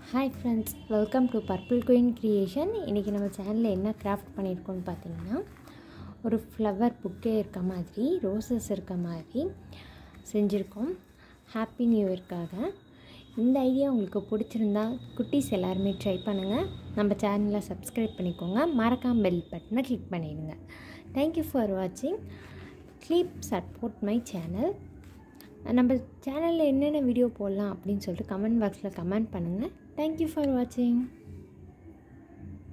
hi friends welcome to purple queen creation இன்றைக்கி நம்ம சேனலில் என்ன கிராஃப்ட் பண்ணியிருக்கோம்னு பார்த்தீங்கன்னா ஒரு ஃப்ளவர் புக்கே இருக்க மாதிரி ரோசஸ் இருக்க மாதிரி செஞ்சுருக்கோம் ஹாப்பி நியூ இயர்க்காக இந்த ஐடியா உங்களுக்கு பிடிச்சிருந்தா குட்டீஸ் எல்லாருமே ட்ரை பண்ணுங்கள் நம்ம சேனலை சப்ஸ்கிரைப் பண்ணிக்கோங்க மறக்காம பெல் பட்டனை கிளிக் பண்ணிடுங்க தேங்க்யூ ஃபார் வாட்சிங் கீப் சப்போர்ட் மை சேனல் நம்ம சேனலில் என்னென்ன வீடியோ போடலாம் அப்படின்னு சொல்லிட்டு கமெண்ட் பாக்ஸில் கமெண்ட் பண்ணுங்கள் தேங்க்யூ ஃபார் வாட்சிங்